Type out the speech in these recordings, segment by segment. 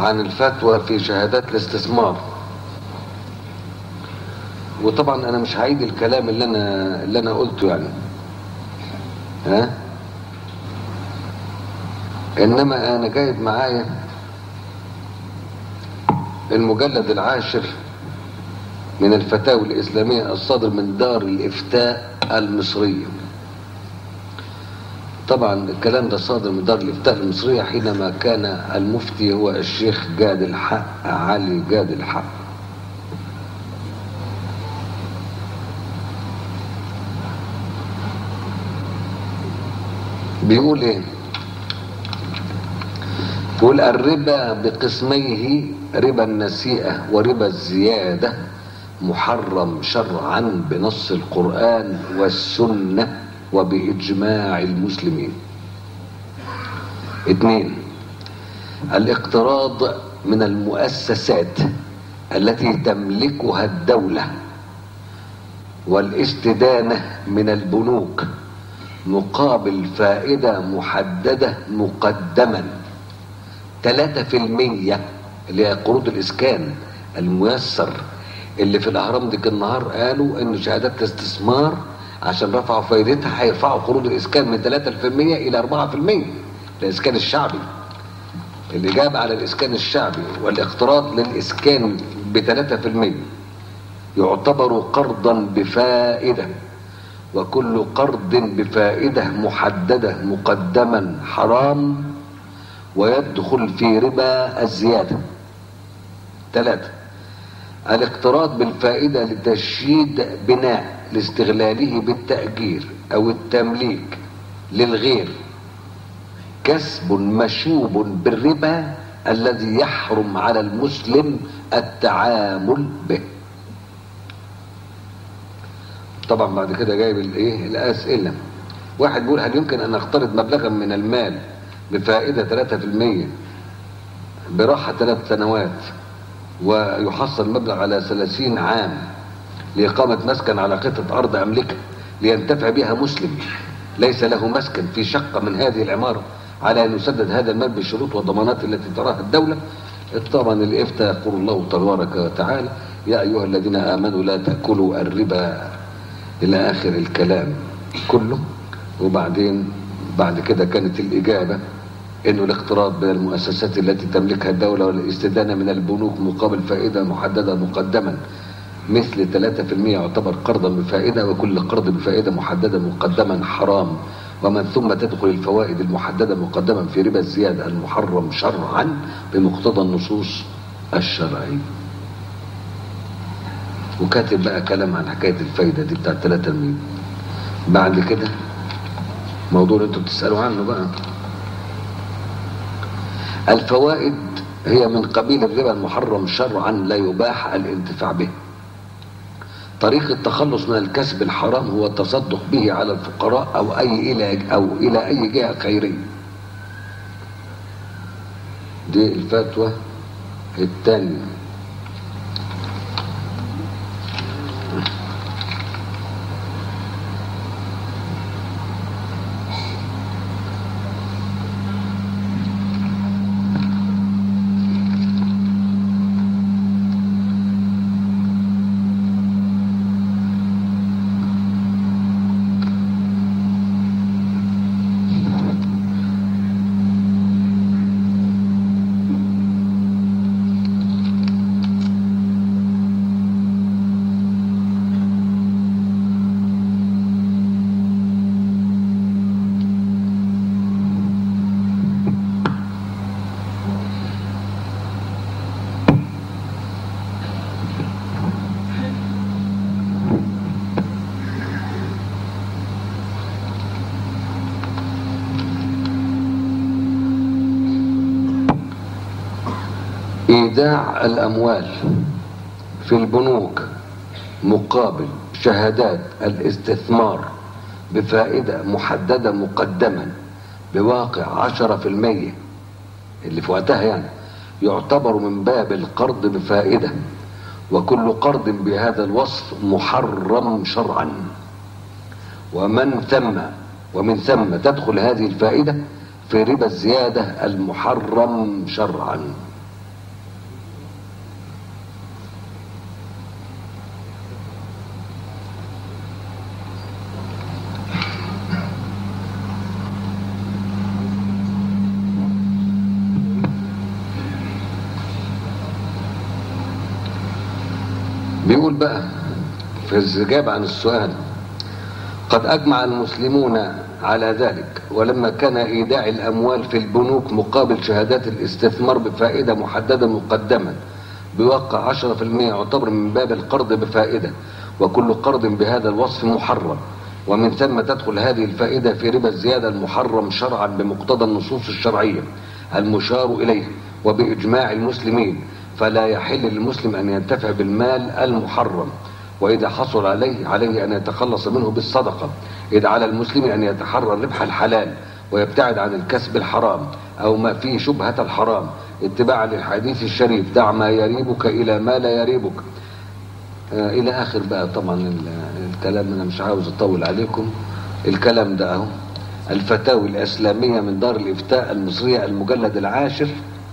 عن الفتوى في شهادات الاستثمار وطبعا انا مش هعيد الكلام اللي انا اللي انا قلته يعني ها انما انا جايب معايا المجلد العاشر من الفتاوى الاسلاميه الصادر من دار الافتاء المصريه طبعا الكلام ده صادر من دار الافتاء المصريه حينما كان المفتي هو الشيخ جاد الحق علي جاد الحق بيقول ايه يقول الربا بقسميه ربا النسيئة وربا الزيادة محرم شرعا بنص القرآن والسنة وبإجماع المسلمين اثنين الاقتراض من المؤسسات التي تملكها الدولة والاستدانة من البنوك مقابل فائدة محددة مقدما 3% اللي هي قروض الإسكان الميسر اللي في الأهرام ديك النهار قالوا إن شهادات الاستثمار عشان رفعوا فائدتها هيرفعوا قروض الإسكان من 3% إلى 4% الإسكان الشعبي الإجابة على الإسكان الشعبي والاقتراض للإسكان ب 3% يعتبر قرضا بفائدة وكل قرض بفائدة محددة مقدما حرام ويدخل في ربا الزيادة ثلاثة الاقتراض بالفائدة لتشييد بناء لاستغلاله بالتأجير أو التمليك للغير كسب مشوب بالربا الذي يحرم على المسلم التعامل به طبعا بعد كده جايب الايه الاسئله واحد بيقول هل يمكن ان اقترض مبلغا من المال بفائده 3% براحه ثلاث سنوات ويحصل مبلغ على 30 عام لإقامة مسكن على قطعة أرض أملكها لينتفع بها مسلم ليس له مسكن في شقة من هذه العمارة على أن يسدد هذا المال بالشروط والضمانات التي تراها الدولة طبعا الإفتاء يقول الله تبارك وتعالى يا أيها الذين آمنوا لا تأكلوا الربا إلى آخر الكلام كله وبعدين بعد كده كانت الإجابة انه الاقتراض من المؤسسات التي تملكها الدولة والاستدانة من البنوك مقابل فائدة محددة مقدما مثل 3% يعتبر قرضا بفائدة وكل قرض بفائدة محددة مقدما حرام ومن ثم تدخل الفوائد المحددة مقدما في ربا الزيادة المحرم شرعا بمقتضى النصوص الشرعية وكاتب بقى كلام عن حكاية الفايدة دي بتاعت 3 بعد كده موضوع اللي انتوا بتسألوا عنه بقى الفوائد هي من قبيل الربا المحرم شرعا لا يباح الانتفاع به طريق التخلص من الكسب الحرام هو التصدق به على الفقراء او اي الى او الى اي جهه خيريه دي الفتوى الثانيه ايداع الاموال في البنوك مقابل شهادات الاستثمار بفائدة محددة مقدما بواقع عشرة في المية اللي في وقتها يعني يعتبر من باب القرض بفائدة وكل قرض بهذا الوصف محرم شرعا ومن ثم ومن ثم تدخل هذه الفائدة في ربا الزيادة المحرم شرعا بيقول بقى في الإجابة عن السؤال قد أجمع المسلمون على ذلك ولما كان إيداع الأموال في البنوك مقابل شهادات الاستثمار بفائدة محددة مقدما بواقع 10% يعتبر من باب القرض بفائدة وكل قرض بهذا الوصف محرم ومن ثم تدخل هذه الفائدة في ربا الزيادة المحرم شرعا بمقتضى النصوص الشرعية المشار إليه وبإجماع المسلمين فلا يحل للمسلم أن ينتفع بالمال المحرم وإذا حصل عليه عليه أن يتخلص منه بالصدقة إذ على المسلم أن يتحرى الربح الحلال ويبتعد عن الكسب الحرام أو ما فيه شبهة الحرام اتباعا للحديث الشريف دع ما يريبك إلى ما لا يريبك آه إلى آخر بقى طبعا ال- الكلام أنا مش عاوز أطول عليكم الكلام ده أهو الفتاوي الإسلامية من دار الإفتاء المصرية المجلد العاشر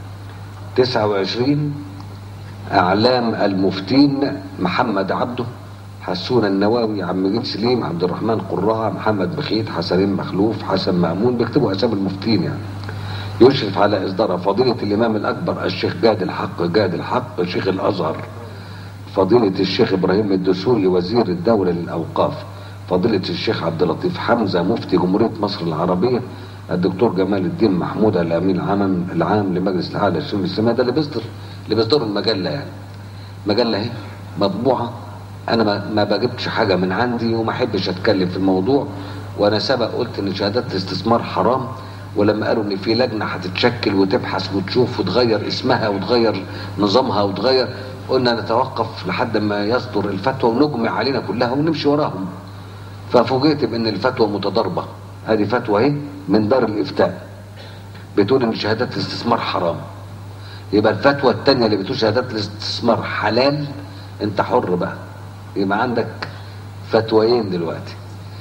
29 أعلام المفتين محمد عبده حسون النواوي عم جيد سليم عبد الرحمن قراء محمد بخيت حسنين مخلوف حسن مأمون بيكتبوا أسامي المفتين يعني يشرف على إصدارها فضيلة الإمام الأكبر الشيخ جاد الحق جاد الحق شيخ الأزهر فضيلة الشيخ إبراهيم الدسوقي وزير الدولة للأوقاف فضيلة الشيخ عبد اللطيف حمزة مفتي جمهورية مصر العربية الدكتور جمال الدين محمود الأمين العام العام لمجلس الأعلى للشؤون الإسلامية ده اللي بيصدر اللي بيصدر المجلة يعني مجلة اهي مطبوعة أنا ما, ما بجيبش حاجة من عندي وما أحبش أتكلم في الموضوع وأنا سبق قلت إن شهادات الاستثمار حرام ولما قالوا إن في لجنة هتتشكل وتبحث وتشوف وتغير اسمها وتغير نظامها وتغير قلنا نتوقف لحد ما يصدر الفتوى ونجمع علينا كلها ونمشي وراهم ففوجئت بان الفتوى متضاربه هذه فتوى اهي من دار الافتاء بتقول ان شهادات الاستثمار حرام يبقى الفتوى الثانيه اللي بتقول شهادات الاستثمار حلال انت حر بقى يبقى عندك فتويين دلوقتي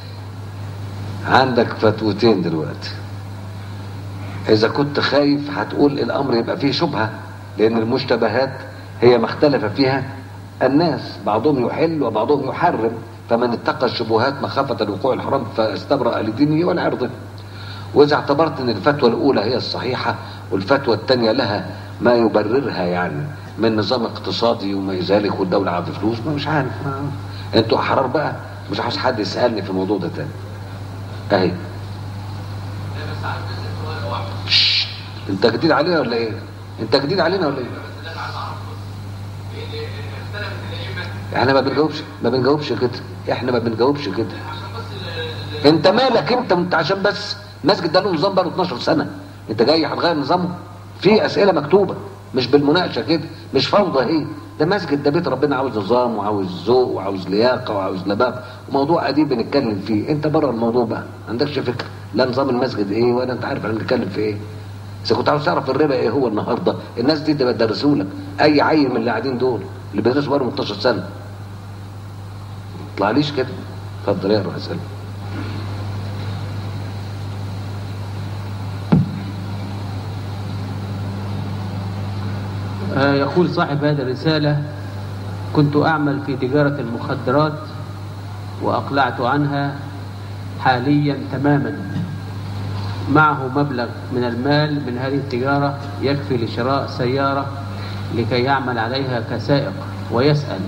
عندك فتوتين دلوقتي اذا كنت خايف هتقول الامر يبقى فيه شبهه لان المشتبهات هي ما اختلف فيها الناس بعضهم يحل وبعضهم يحرم فمن اتقى الشبهات مخافة الوقوع الحرام فاستبرأ لدينه والعرض وإذا اعتبرت أن الفتوى الأولى هي الصحيحة والفتوى الثانية لها ما يبررها يعني من نظام اقتصادي وما ذلك والدولة عاوزة فلوس ما مش عارف ما. انتوا أحرار بقى مش عاوز حد يسألني في الموضوع ده تاني أهي ششت. انت جديد علينا ولا ايه؟ انت جديد علينا ولا ايه؟ احنا ما بنجاوبش ما بنجاوبش كده احنا ما بنجاوبش كده انت مالك انت انت عشان بس مسجد ده له نظام بقاله 12 سنه انت جاي هتغير نظامه في اسئله مكتوبه مش بالمناقشه كده مش فوضى هي ده مسجد ده بيت ربنا عاوز نظام وعاوز ذوق وعاوز لياقه وعاوز نبات وموضوع قديم بنتكلم فيه انت بره الموضوع بقى ما عندكش فكره لا نظام المسجد ايه ولا انت عارف احنا بنتكلم في ايه اذا كنت عاوز تعرف الربا ايه هو النهارده الناس دي ده بتدرسوا لك اي عيل من اللي قاعدين دول اللي بيدرسوا بقالهم 12 سنه طلعليش كده اتفضل يا روح اسال آه، يقول صاحب هذه الرسالة كنت أعمل في تجارة المخدرات وأقلعت عنها حاليا تماما معه مبلغ من المال من هذه التجارة يكفي لشراء سيارة لكي يعمل عليها كسائق ويسأل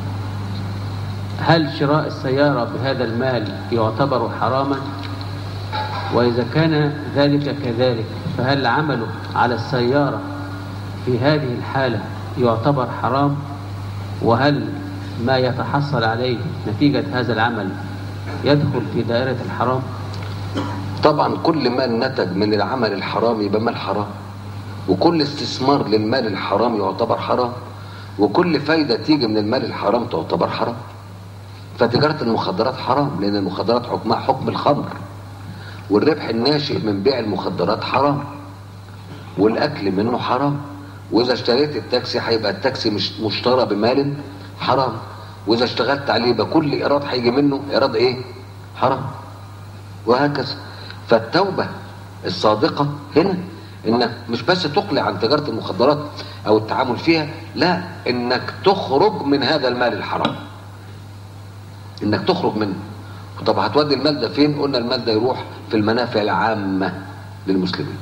هل شراء السيارة بهذا المال يعتبر حراما وإذا كان ذلك كذلك فهل عمله على السيارة في هذه الحالة يعتبر حرام وهل ما يتحصل عليه نتيجة هذا العمل يدخل في دائرة الحرام طبعا كل مال نتج من العمل الحرام يبقى مال حرام وكل استثمار للمال الحرام يعتبر حرام وكل فايدة تيجي من المال الحرام تعتبر حرام فتجارة المخدرات حرام لأن المخدرات حكمها حكم الخمر والربح الناشئ من بيع المخدرات حرام والأكل منه حرام وإذا اشتريت التاكسي هيبقى التاكسي مش مشترى بمال حرام وإذا اشتغلت عليه يبقى كل إيراد هيجي منه إيراد إيه؟ حرام وهكذا فالتوبة الصادقة هنا انك مش بس تقلع عن تجارة المخدرات او التعامل فيها لا انك تخرج من هذا المال الحرام انك تخرج منه طب هتودي المال ده فين قلنا المال ده يروح في المنافع العامة للمسلمين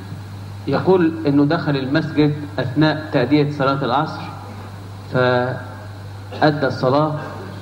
يقول انه دخل المسجد اثناء تأدية صلاة العصر أدى الصلاة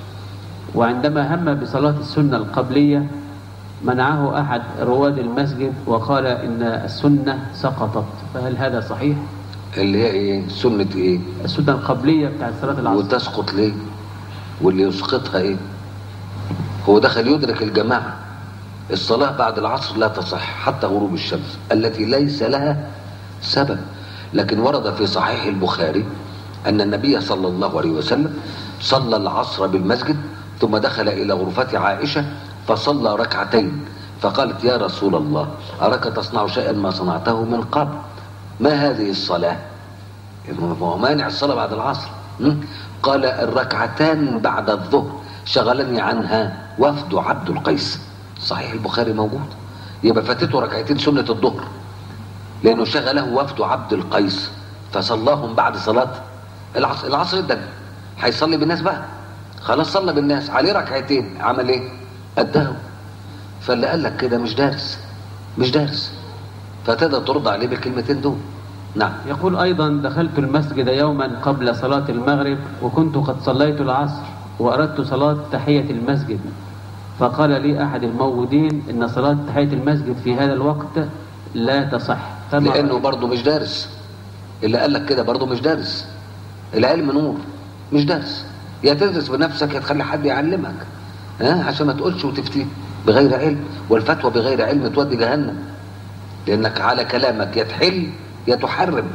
وعندما هم بصلاة السنة القبلية منعه أحد رواد المسجد وقال إن السنة سقطت فهل هذا صحيح؟ اللي هي ايه سنة ايه السنة القبلية بتاعت صلاة العصر وتسقط ليه واللي يسقطها ايه هو دخل يدرك الجماعة الصلاة بعد العصر لا تصح حتى غروب الشمس التي ليس لها سبب لكن ورد في صحيح البخاري أن النبي صلى الله عليه وسلم صلى العصر بالمسجد ثم دخل إلى غرفة عائشة فصلى ركعتين فقالت يا رسول الله أراك تصنع شيئا ما صنعته من قبل ما هذه الصلاة هو مانع الصلاة بعد العصر م? قال الركعتان بعد الظهر شغلني عنها وفد عبد القيس صحيح البخاري موجود يبقى فاتته ركعتين سنة الظهر لأنه شغله وفد عبد القيس فصلاهم بعد صلاة العصر العصر ده هيصلي بالناس بقى خلاص صلى بالناس عليه ركعتين عمل ايه أداه فاللي قال لك كده مش دارس مش دارس فتقدر ترد عليه بالكلمتين دول نعم يقول أيضا دخلت المسجد يوما قبل صلاة المغرب وكنت قد صليت العصر وأردت صلاة تحية المسجد فقال لي أحد الموجودين إن صلاة تحية المسجد في هذا الوقت لا تصح فما لانه رأيك؟ برضه مش دارس اللي قال لك كده برضه مش دارس العلم نور مش دارس يا تدرس بنفسك يا تخلي حد يعلمك ها عشان ما تقولش وتفتي بغير علم والفتوى بغير علم تودي جهنم لانك على كلامك يا تحل يا تحرم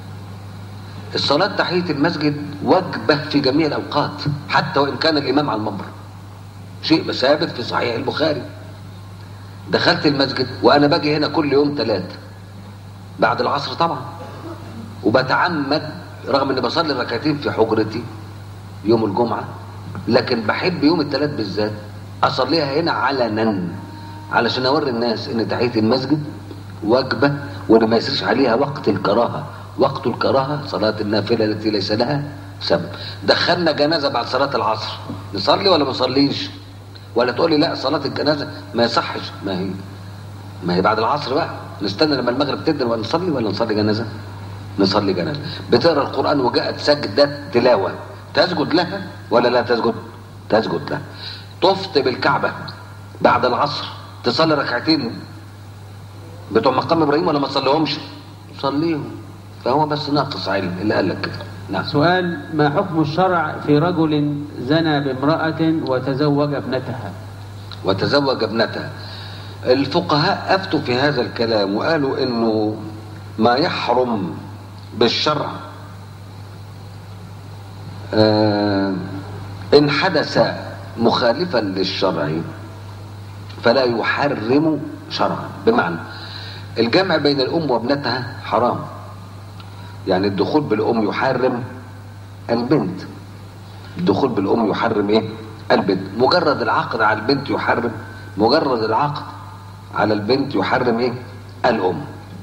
الصلاة تحية المسجد وجبة في جميع الأوقات حتى وإن كان الإمام على المنبر شيء ثابت في صحيح البخاري دخلت المسجد وأنا باجي هنا كل يوم ثلاث بعد العصر طبعا وبتعمد رغم اني بصلي ركعتين في حجرتي يوم الجمعه لكن بحب يوم الثلاث بالذات اصليها هنا علنا علشان اوري الناس ان تحيه المسجد واجبه وان ما يصيرش عليها وقت الكراهه وقت الكراهه صلاه النافله التي ليس لها سبب دخلنا جنازه بعد صلاه العصر نصلي ولا ما نصليش ولا تقول لي لا صلاه الجنازه ما يصحش ما هي ما هي بعد العصر بقى نستنى لما المغرب تدن ولا نصلي ولا نصلي جنازه نصلي جنازه بتقرا القران وجاءت سجده تلاوه تسجد لها ولا لا تسجد تسجد لها طفت بالكعبه بعد العصر تصلي ركعتين بتوع مقام ابراهيم ولا ما تصليهمش صليهم فهو بس ناقص علم اللي قال لك كده نعم سؤال ما حكم الشرع في رجل زنى بامرأة وتزوج ابنتها وتزوج ابنتها الفقهاء افتوا في هذا الكلام وقالوا انه ما يحرم بالشرع آه ان حدث مخالفا للشرع فلا يحرم شرعا بمعنى الجمع بين الام وابنتها حرام يعني الدخول بالام يحرم البنت الدخول بالام يحرم ايه البنت مجرد العقد على البنت يحرم مجرد العقد على البنت يحرم ايه الام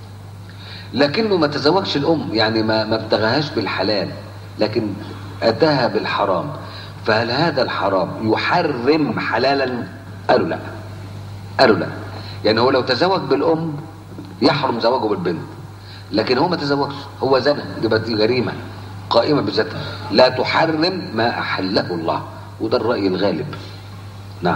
لكنه ما تزوجش الام يعني ما ما ابتغاهاش بالحلال لكن اتاها بالحرام فهل هذا الحرام يحرم حلالا قالوا لا قالوا لا يعني هو لو تزوج بالام يحرم زواجه بالبنت لكن هو ما تزوجش هو زنى يبقى دي جريمه قائمه بذاتها لا تحرم ما احله الله وده الراي الغالب نعم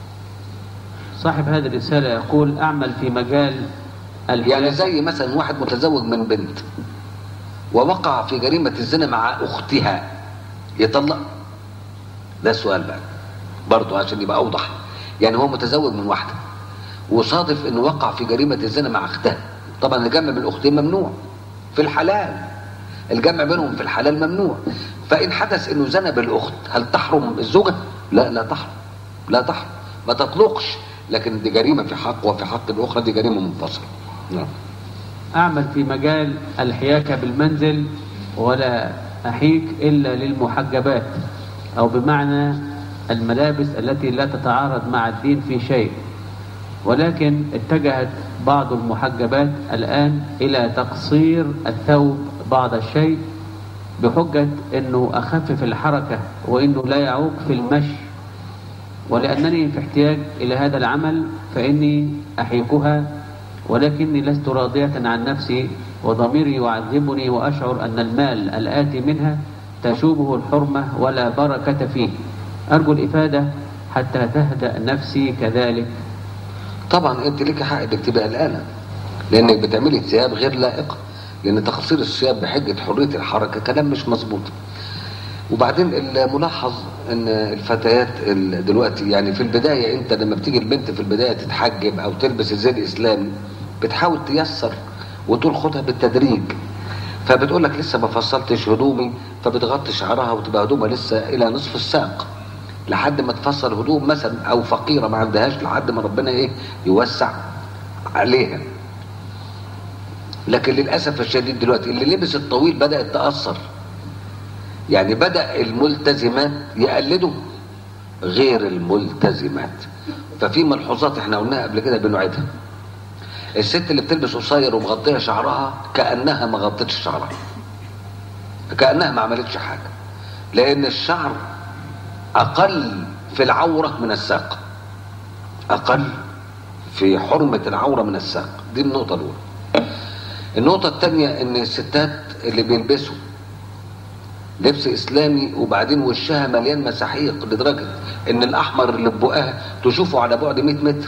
صاحب هذه الرسالة يقول أعمل في مجال الحياة يعني زي مثلا واحد متزوج من بنت ووقع في جريمة الزنا مع أختها يطلق ده السؤال بقى برضه عشان يبقى أوضح يعني هو متزوج من واحدة وصادف انه وقع في جريمة الزنا مع اختها طبعا الجمع بين الاختين ممنوع في الحلال الجمع بينهم في الحلال ممنوع فإن حدث انه زنى بالأخت هل تحرم الزوجة؟ لا لا تحرم لا تحرم ما تطلقش لكن دي جريمة في حق وفي حق الأخرى دي جريمة منفصلة نعم أعمل في مجال الحياكة بالمنزل ولا أحيك إلا للمحجبات أو بمعنى الملابس التي لا تتعارض مع الدين في شيء ولكن اتجهت بعض المحجبات الآن إلى تقصير الثوب بعض الشيء بحجة أنه أخفف الحركة وأنه لا يعوق في المشي ولأنني في احتياج إلى هذا العمل فإني أحيكها ولكني لست راضية عن نفسي وضميري يعذبني وأشعر أن المال الآتي منها تشوبه الحرمة ولا بركة فيه أرجو الإفادة حتى تهدأ نفسي كذلك طبعا انت ليك حق انك تبقى قلقانه لانك بتعملي ثياب غير لائقه لان تقصير الثياب بحجه حريه الحركه كلام مش مظبوط وبعدين الملاحظ ان الفتيات ال- دلوقتي يعني في البدايه انت لما بتيجي البنت في البدايه تتحجب او تلبس الزي الاسلامي بتحاول تيسر وتقول خدها بالتدريج فبتقول لك لسه ما فصلتش هدومي فبتغطي شعرها وتبقى هدومها لسه الى نصف الساق لحد ما تفصل هدوم مثلا او فقيره ما عندهاش لحد ما ربنا ايه يوسع عليها لكن للاسف الشديد دلوقتي اللي لبس الطويل بدات تاثر يعني بدا الملتزمات يقلدوا غير الملتزمات ففي ملحوظات احنا قلناها قبل كده بنعيدها الست اللي بتلبس قصير ومغطيه شعرها كانها ما غطتش شعرها كانها ما عملتش حاجه لان الشعر اقل في العوره من الساق اقل في حرمه العوره من الساق دي النقطه الاولى النقطه الثانيه ان الستات اللي بيلبسوا لبس اسلامي وبعدين وشها مليان مساحيق لدرجه ان الاحمر اللي في بقها تشوفه على بعد 100 متر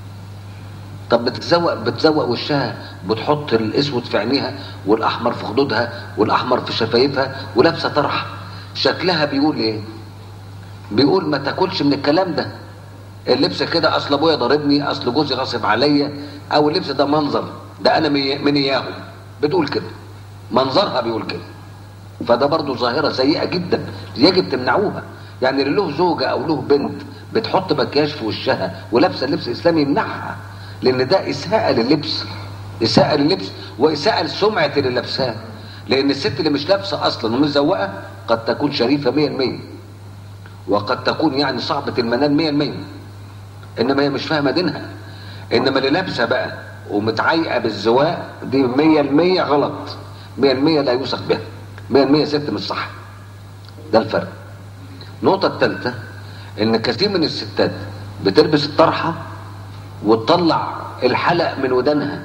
طب بتزوق بتزوق وشها بتحط الاسود في عينيها والاحمر في خدودها والاحمر في شفايفها ولابسه طرحه شكلها بيقول ايه بيقول ما تاكلش من الكلام ده اللبس كده اصل ابويا ضاربني اصل جوزي غصب عليا او اللبس ده منظر ده انا مي- من اياهم بتقول كده منظرها بيقول كده فده برضو ظاهره سيئه جدا يجب تمنعوها يعني اللي له زوجه او له بنت بتحط مكياج في وشها ولابسه لبس اسلامي يمنعها لان ده اساءه لللبس اساءه لللبس واساءه لسمعه اللي لابساه لان الست اللي مش لابسه اصلا ومزوقه قد تكون شريفه 100% وقد تكون يعني صعبه المنال 100% انما هي مش فاهمه دينها انما اللي لابسه بقى ومتعيقه بالزواق دي 100% غلط 100% لا يوثق بها 100% ست مش صح ده الفرق النقطه الثالثه ان كثير من الستات بتلبس الطرحه وتطلع الحلق من ودانها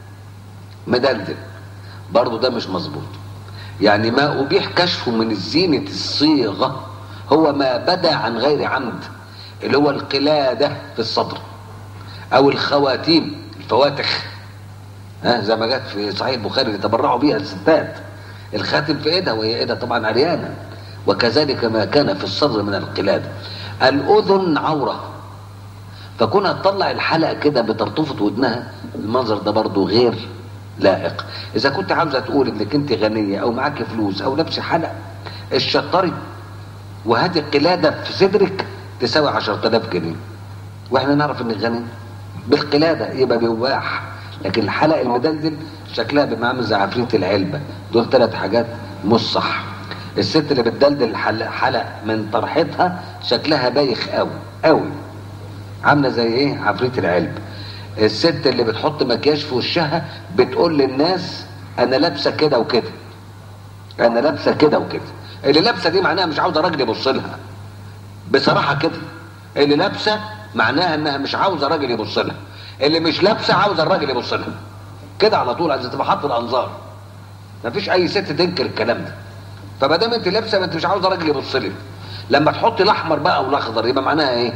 مدلدل برضه ده مش مظبوط يعني ما أبيح كشفه من الزينة الصيغة هو ما بدا عن غير عمد اللي هو القلادة في الصدر أو الخواتيم الفواتح ها زي ما جت في صحيح البخاري اللي تبرعوا بيها الستات الخاتم في ايدها وهي ايدها طبعا عريانه وكذلك ما كان في الصدر من القلاده الاذن عوره فكونها تطلع الحلقه كده بترطفه ودنها المنظر ده برضه غير لائق اذا كنت عاوزه تقول انك انت غنيه او معاك فلوس او لابسه حلقه الشطري وهاتي قلاده في صدرك تساوي 10000 جنيه واحنا نعرف انك غني بالقلاده يبقى بيباح لكن الحلق المدلدل شكلها بيبقى عامل زي عفريت العلبه دول ثلاث حاجات مش صح الست اللي بتدلدل الحلق حلق من طرحتها شكلها بايخ قوي قوي عامله زي ايه عفريت العلب الست اللي بتحط مكياج في وشها بتقول للناس انا لابسه كده وكده انا لابسه كده وكده اللي لابسه دي معناها مش عاوزه راجل يبص لها بصراحه كده اللي لابسه معناها انها مش عاوزه راجل يبص لها اللي مش لابسه عاوزه الراجل يبص لها كده على طول عايزه تبقى حاطه الانظار مفيش اي ست تنكر الكلام ده فما دام انت لابسه ما انت مش عاوزه راجل يبص لك لما تحطي الاحمر بقى او الاخضر يبقى معناها ايه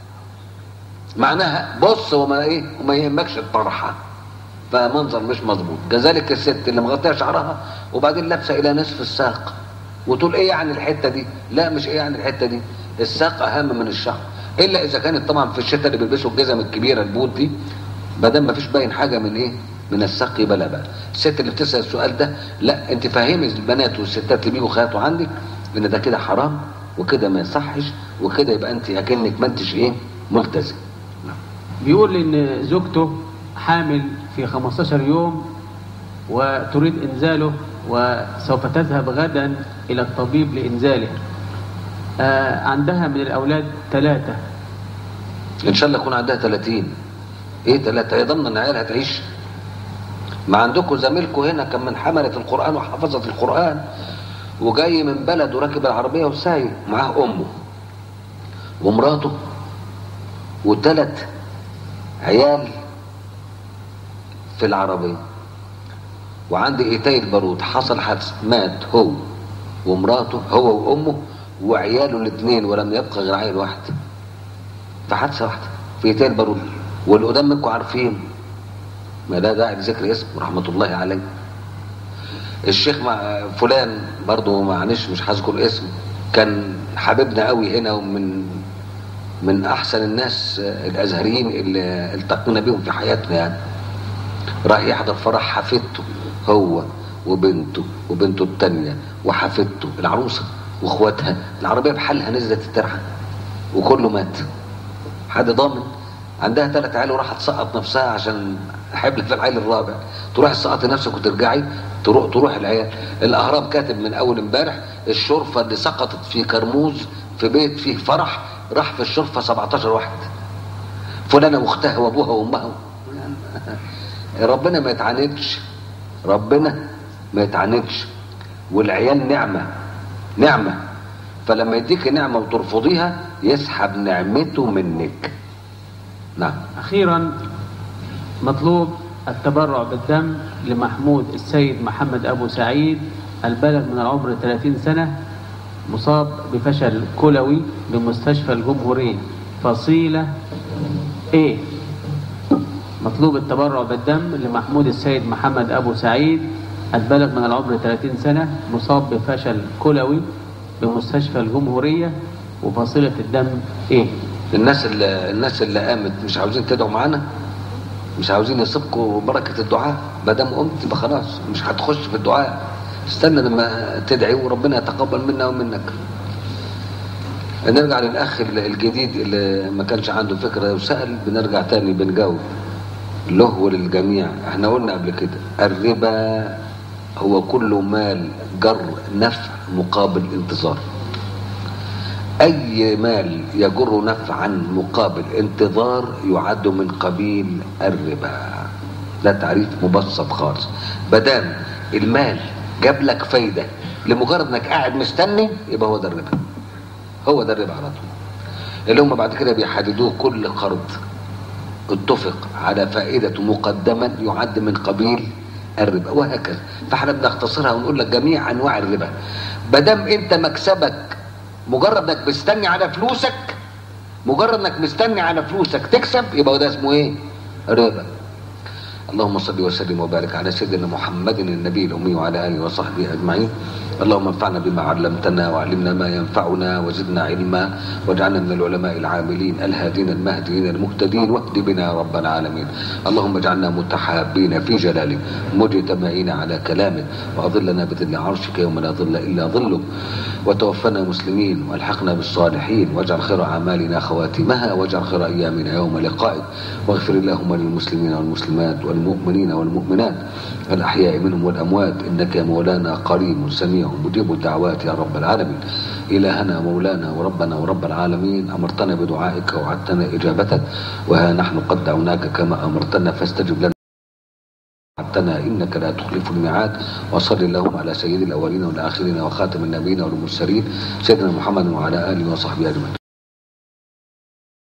معناها بص وما ايه وما يهمكش الطرحه فمنظر مش مظبوط كذلك الست اللي مغطيه شعرها وبعدين لابسه الى نصف الساق وتقول ايه يعني الحته دي لا مش ايه يعني الحته دي الساق اهم من الشعر الا اذا كانت طبعا في الشتاء اللي بيلبسوا الجزم الكبيره البوت دي ما دام ما فيش باين حاجه من ايه من الساق يبقى لا بقى الست اللي بتسال السؤال ده لا انت فهمي البنات والستات اللي بيجوا خياطوا عندك ان ده كده حرام وكده ما يصحش وكده يبقى انت اكنك ما انتش ايه ملتزم بيقول ان زوجته حامل في 15 يوم وتريد انزاله وسوف تذهب غدا الى الطبيب لانزاله آه عندها من الاولاد ثلاثه ان شاء الله يكون عندها 30 ايه ثلاثة هي ضمن ان عيالها تعيش ما عندكم زميلكم هنا كان من حملة القرآن وحفظت القرآن وجاي من بلد وراكب العربية وسايق معاه أمه ومراته وثلاث عيال في العربية وعندي إيتاي البارود حصل حادث مات هو ومراته هو وامه وعياله الاثنين ولم يبقى غير عيل واحد في حادثه واحده في تيل بارود والقدام منكم عارفين ما ده داعي لذكر اسمه رحمه الله عليه الشيخ مع فلان برضه معلش مش هذكر اسمه كان حبيبنا قوي هنا ومن من احسن الناس الازهريين اللي التقينا بيهم في حياتنا يعني راح يحضر فرح حفيدته هو وبنته وبنته التانية وحفيدته العروسة واخواتها العربية بحالها نزلت الترعة وكله مات حد ضامن عندها ثلاث عيال وراحت تسقط نفسها عشان حبل في العيل الرابع تروح تسقطي نفسك وترجعي تروح تروح العيال الاهرام كاتب من اول امبارح الشرفه اللي سقطت في كرموز في بيت فيه فرح راح في الشرفه 17 واحد فلانه واختها وابوها وامها ربنا ما يتعاندش ربنا ما يتعاندش والعيال نعمه نعمه فلما يديك نعمه وترفضيها يسحب نعمته منك نعم أخيرا مطلوب التبرع بالدم لمحمود السيد محمد أبو سعيد البالغ من العمر 30 سنة مصاب بفشل كلوي بمستشفى الجمهورية فصيلة A مطلوب التبرع بالدم لمحمود السيد محمد أبو سعيد البالغ من العمر 30 سنة مصاب بفشل كلوي بمستشفى الجمهورية وفصيلة الدم A الناس اللي الناس اللي قامت مش عاوزين تدعوا معانا مش عاوزين يسبقوا بركة الدعاء ما دام قمت يبقى خلاص مش هتخش في الدعاء استنى لما تدعي وربنا يتقبل منا ومنك نرجع للأخ الجديد اللي ما كانش عنده فكرة وسأل بنرجع تاني بنجاوب له وللجميع احنا قلنا قبل كده الربا هو كل مال جر نفع مقابل انتظار اي مال يجر نفعا مقابل انتظار يعد من قبيل الربا ده تعريف مبسط خالص بدام المال جاب لك فايده لمجرد انك قاعد مستني يبقى هو ده الربا هو ده الربا على طول اللي هم بعد كده بيحددوه كل قرض اتفق على فائدته مقدما يعد من قبيل الربا وهكذا فاحنا بنختصرها ونقول لك جميع انواع الربا بدام انت مكسبك مجرد انك مستني على فلوسك مجرد انك مستني على فلوسك تكسب يبقى ده اسمه ايه ربا اللهم صل وسلم وبارك على سيدنا محمد النبي الامي وعلى اله وصحبه اجمعين اللهم انفعنا بما علمتنا وعلمنا ما ينفعنا وزدنا علما واجعلنا من العلماء العاملين الهادين المهديين المهتدين واهد بنا يا رب العالمين اللهم اجعلنا متحابين في جلالك مجتمعين على كلامك واظلنا بظل عرشك يوم لا ظل الا ظلك وتوفنا مسلمين والحقنا بالصالحين واجعل خير اعمالنا خواتمها واجعل خير ايامنا يوم لقائك واغفر اللهم للمسلمين والمسلمات والمؤمنين والمؤمنات الاحياء منهم والاموات انك يا مولانا قريب سميع مجيب الدعوات يا رب العالمين إلهنا مولانا وربنا ورب العالمين أمرتنا بدعائك وعدتنا إجابتك وها نحن قد دعوناك كما أمرتنا فاستجب لنا وعدتنا إنك لا تخلف الميعاد وصل اللهم على سيد الأولين والآخرين وخاتم النبيين والمرسلين سيدنا محمد وعلى آله وصحبه أجمعين